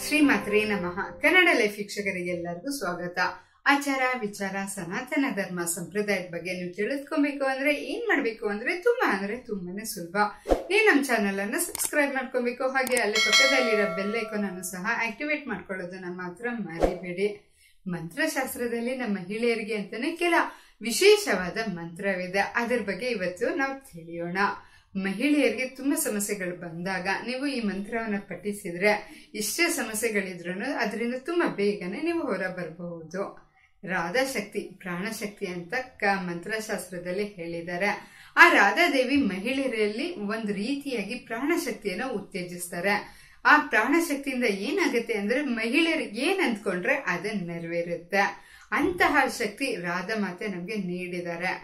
ಶ್ರೀಮಾತ್ರೇ ನಮಃ ಕನ್ನಡ ಲೈಫ್ ವೀಕ್ಷಕರಿಗೆಲ್ಲರಿಗೂ ಸ್ವಾಗತ ಆಚಾರ ವಿಚಾರ ಸನಾತನ ಧರ್ಮ ಸಂಪ್ರದಾಯದ ಬಗ್ಗೆ ನೀವು ತಿಳಿದುಕೊಬೇಕು ಅಂದ್ರೆ ಏನ್ ಮಾಡ್ಬೇಕು ಅಂದ್ರೆ ತುಂಬಾ ಅಂದ್ರೆ ತುಂಬಾನೇ ಸುಲಭ ನೀವು ನಮ್ಮ ಚಾನಲ್ ಅನ್ನ ಸಬ್ಸ್ಕ್ರೈಬ್ ಮಾಡ್ಕೊಬೇಕು ಹಾಗೆ ಅಲ್ಲಿ ಪಕ್ಕದಲ್ಲಿರೋ ಬೆಲ್ ಐಕಾನ್ ಅನ್ನು ಸಹ ಆಕ್ಟಿವೇಟ್ ಮಾಡ್ಕೊಳ್ಳೋದನ್ನ ಮಾತ್ರ ಮರಿಬೇಡಿ ಮಂತ್ರಶಾಸ್ತ್ರದಲ್ಲಿ ನಮ್ಮ ಮಹಿಳೆಯರಿಗೆ ಅಂತಾನೆ ಕೆಲ ವಿಶೇಷವಾದ ಮಂತ್ರವಿದೆ ಅದರ ಬಗ್ಗೆ ಇವತ್ತು ನಾವು ತಿಳಿಯೋಣ ಮಹಿಳೆಯರಿಗೆ ತುಂಬಾ ಸಮಸ್ಯೆಗಳು ಬಂದಾಗ ನೀವು ಈ ಮಂತ್ರವನ್ನ ಪಠಿಸಿದ್ರೆ ಎಷ್ಟೇ ಸಮಸ್ಯೆಗಳಿದ್ರು ಅದರಿಂದ ತುಂಬಾ ಬೇಗನೆ ನೀವು ಹೊರ ಬರಬಹುದು ರಾಧಾಶಕ್ತಿ ಪ್ರಾಣಶಕ್ತಿ ಅಂತ ಕ ಮಂತ್ರಶಾಸ್ತ್ರದಲ್ಲಿ ಹೇಳಿದ್ದಾರೆ ಆ ರಾಧಾದೇವಿ ಮಹಿಳೆಯರಲ್ಲಿ ಒಂದು ರೀತಿಯಾಗಿ ಪ್ರಾಣಶಕ್ತಿಯನ್ನು ಉತ್ತೇಜಿಸ್ತಾರೆ ಆ ಪ್ರಾಣಶಕ್ತಿಯಿಂದ ಏನಾಗುತ್ತೆ ಅಂದ್ರೆ ಮಹಿಳೆಯರು ಏನ್ ಅಂದ್ಕೊಂಡ್ರೆ ಅದನ್ನ ನೆರವೇರುತ್ತೆ ಅಂತಹ ಶಕ್ತಿ ರಾಧಮಾತೆ ನಮ್ಗೆ ನೀಡಿದ್ದಾರೆ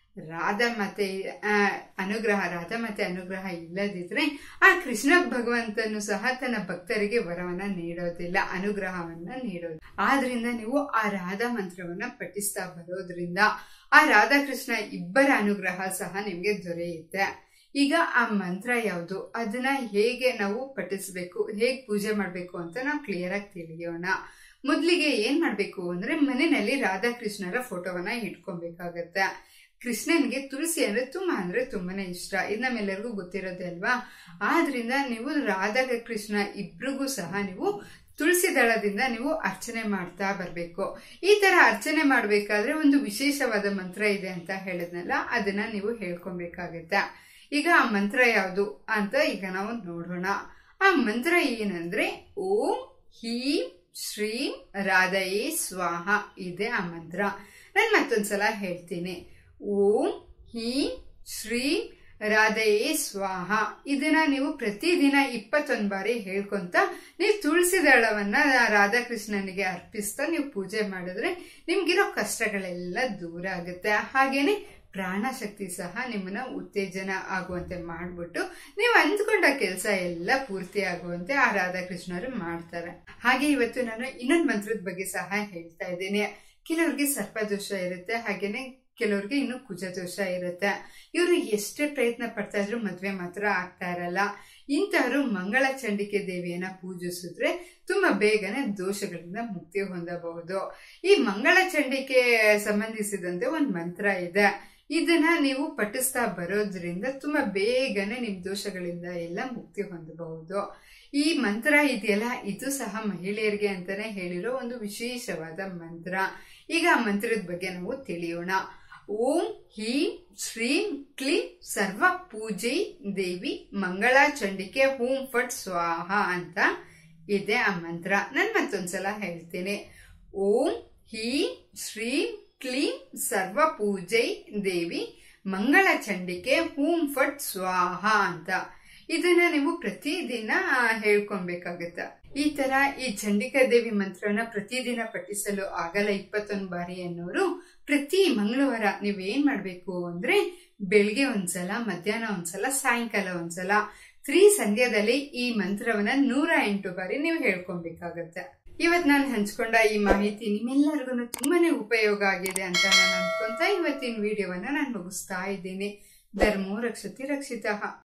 ರಾಧಮಾತೆ ಅನುಗ್ರಹ ರಾಧಮಾತೆ ಅನುಗ್ರಹ ಇಲ್ಲದಿದ್ರೆ ಆ ಕೃಷ್ಣ ಭಗವಂತನು ಸಹ ತನ್ನ ಭಕ್ತರಿಗೆ ವರವನ್ನ ನೀಡೋದಿಲ್ಲ ಅನುಗ್ರಹವನ್ನ ನೀಡೋದು ಆದ್ರಿಂದ ನೀವು ಆ ರಾಧಾ ಮಂತ್ರವನ್ನ ಪಠಿಸ್ತಾ ಬರೋದ್ರಿಂದ ಆ ರಾಧಾಕೃಷ್ಣ ಇಬ್ಬರ ಅನುಗ್ರಹ ಸಹ ನಿಮ್ಗೆ ದೊರೆಯುತ್ತೆ ಈಗ ಆ ಮಂತ್ರ ಯಾವುದು ಅದನ್ನ ಹೇಗೆ ನಾವು ಪಠಿಸ್ಬೇಕು ಹೇಗೆ ಪೂಜೆ ಮಾಡ್ಬೇಕು ಅಂತ ನಾವು ಕ್ಲಿಯರ್ ಆಗಿ ತಿಳಿಯೋಣ ಮೊದ್ಲಿಗೆ ಏನ್ ಮಾಡ್ಬೇಕು ಅಂದ್ರೆ ಮನೆಯಲ್ಲಿ ರಾಧಾಕೃಷ್ಣರ ಫೋಟೋವನ್ನ ಇಟ್ಕೊಬೇಕಾಗತ್ತೆ ಕೃಷ್ಣನ್ಗೆ ತುಳಸಿ ಅಂದ್ರೆ ತುಂಬಾ ಅಂದ್ರೆ ತುಂಬಾನೇ ಇಷ್ಟ ಇದು ನಮ್ಮೆಲ್ಲರಿಗೂ ಗೊತ್ತಿರೋದೇ ಅಲ್ವಾ ಆದ್ರಿಂದ ನೀವು ರಾಧಾ ಕೃಷ್ಣ ಇಬ್ರಿಗೂ ಸಹ ನೀವು ತುಳಸಿ ದಳದಿಂದ ನೀವು ಅರ್ಚನೆ ಮಾಡ್ತಾ ಬರ್ಬೇಕು ಈ ತರ ಅರ್ಚನೆ ಮಾಡ್ಬೇಕಾದ್ರೆ ಒಂದು ವಿಶೇಷವಾದ ಮಂತ್ರ ಇದೆ ಅಂತ ಹೇಳಿದ್ನಲ್ಲ ಅದನ್ನ ನೀವು ಹೇಳ್ಕೊಬೇಕಾಗತ್ತೆ ಈಗ ಆ ಮಂತ್ರ ಯಾವುದು ಅಂತ ಈಗ ನಾವು ನೋಡೋಣ ಆ ಮಂತ್ರ ಏನಂದ್ರೆ ಓಂ ಹೀಂ ಶ್ರೀಂ ರಾಧಯೇ ಸ್ವಾಹ ಇದೆ ಆ ಮಂತ್ರ ನಾನು ಮತ್ತೊಂದ್ಸಲ ಹೇಳ್ತೀನಿ ಓಂ ಹೀಂ ಶ್ರೀ ರಾಧಯೇ ಸ್ವಾಹ ಇದನ್ನ ನೀವು ಪ್ರತಿದಿನ ಇಪ್ಪತ್ತೊಂದು ಬಾರಿ ಹೇಳ್ಕೊಂತ ನೀವು ತುಳಸಿ ದಳವನ್ನ ರಾಧಾಕೃಷ್ಣನಿಗೆ ಅರ್ಪಿಸ್ತಾ ನೀವು ಪೂಜೆ ಮಾಡಿದ್ರೆ ನಿಮ್ಗಿರೋ ಕಷ್ಟಗಳೆಲ್ಲ ದೂರ ಆಗುತ್ತೆ ಹಾಗೇನೆ ಪ್ರಾಣಶಕ್ತಿ ಸಹ ನಿಮ್ಮನ್ನ ಉತ್ತೇಜನ ಆಗುವಂತೆ ಮಾಡ್ಬಿಟ್ಟು ನೀವು ಅಂದ್ಕೊಂಡ ಕೆಲಸ ಎಲ್ಲ ಪೂರ್ತಿ ಆಗುವಂತೆ ಆ ರಾಧಾಕೃಷ್ಣರು ಮಾಡ್ತಾರೆ ಹಾಗೆ ಇವತ್ತು ನಾನು ಇನ್ನೊಂದು ಮಂತ್ರದ ಬಗ್ಗೆ ಸಹ ಹೇಳ್ತಾ ಇದ್ದೀನಿ ಕೆಲವ್ರಿಗೆ ಸರ್ಪದೋಷ ಇರುತ್ತೆ ಹಾಗೇನೆ ಕೆಲವ್ರಿಗೆ ಇನ್ನು ಕುಜದೋಷ ಇರುತ್ತೆ ಇವರು ಎಷ್ಟೇ ಪ್ರಯತ್ನ ಪಡ್ತಾ ಇದ್ರು ಮದ್ವೆ ಮಾತ್ರ ಆಗ್ತಾ ಇರಲ್ಲ ಇಂಥವರು ಮಂಗಳ ಚಂಡಿಕೆ ದೇವಿಯನ್ನ ಪೂಜಿಸಿದ್ರೆ ತುಂಬಾ ಬೇಗನೆ ದೋಷಗಳಿಂದ ಮುಕ್ತಿ ಹೊಂದಬಹುದು ಈ ಮಂಗಳ ಚಂಡಿಕೆ ಸಂಬಂಧಿಸಿದಂತೆ ಒಂದು ಮಂತ್ರ ಇದೆ ಇದನ್ನ ನೀವು ಪಠಿಸ್ತಾ ಬರೋದ್ರಿಂದ ತುಂಬಾ ಬೇಗನೆ ನಿಮ್ ದೋಷಗಳಿಂದ ಎಲ್ಲ ಮುಕ್ತಿ ಹೊಂದಬಹುದು ಈ ಮಂತ್ರ ಇದೆಯಲ್ಲ ಇದು ಸಹ ಮಹಿಳೆಯರಿಗೆ ಅಂತಾನೆ ಹೇಳಿರೋ ಒಂದು ವಿಶೇಷವಾದ ಮಂತ್ರ ಈಗ ಆ ಮಂತ್ರದ ಬಗ್ಗೆ ನಾವು ತಿಳಿಯೋಣ ಓಂ ಹೀಂ ಶ್ರೀಂ ಕ್ಲೀಂ ಸರ್ವ ಪೂಜೆ ದೇವಿ ಮಂಗಳ ಚಂಡಿಕೆ ಹೂಂ ಫಟ್ ಸ್ವಾಹ ಅಂತ ಇದೆ ಆ ಮಂತ್ರ ನಾನು ಮತ್ತೊಂದ್ಸಲ ಹೇಳ್ತೀನಿ ಓಂ ಹೀಂ ಶ್ರೀಂ ಕ್ಲೀಂ ಸರ್ವ ಪೂಜೆ ದೇವಿ ಮಂಗಳ ಚಂಡಿಕೆ ಹೂಂ ಫಟ್ ಸ್ವಾಹ ಅಂತ ಇದನ್ನ ನೀವು ಪ್ರತಿದಿನ ಹೇಳ್ಕೊಬೇಕಾಗತ್ತ ಈ ತರ ಈ ಚಂಡಿಕಾ ದೇವಿ ಮಂತ್ರನ ಪ್ರತಿದಿನ ಪಠಿಸಲು ಆಗಲ್ಲ ಇಪ್ಪತ್ತೊಂದು ಬಾರಿ ಅನ್ನೋರು ಪ್ರತಿ ಮಂಗಳವಾರ ನೀವ್ ಏನ್ ಮಾಡ್ಬೇಕು ಅಂದ್ರೆ ಬೆಳಿಗ್ಗೆ ಒಂದ್ಸಲ ಮಧ್ಯಾಹ್ನ ಒಂದ್ಸಲ ಸಾಯಂಕಾಲ ಒಂದ್ಸಲ ತ್ರೀ ಸಂಧ್ಯಾದಲ್ಲಿ ಈ ಮಂತ್ರವನ್ನ ನೂರ ಎಂಟು ಬಾರಿ ನೀವು ಹೇಳ್ಕೊಬೇಕಾಗತ್ತೆ ಇವತ್ ನಾನು ಹಂಚ್ಕೊಂಡ ಈ ಮಾಹಿತಿ ನಿಮ್ಮೆಲ್ಲರಿಗೂ ತುಂಬಾನೇ ಉಪಯೋಗ ಆಗಿದೆ ಅಂತ ನಾನು ಅನ್ಕೊಂತ ಇವತ್ತಿನ ವಿಡಿಯೋವನ್ನ ನಾನು ಮುಗಿಸ್ತಾ ಇದ್ದೀನಿ ಧರ್ಮೋ ರಕ್ಷತಿ ರಕ್ಷಿತ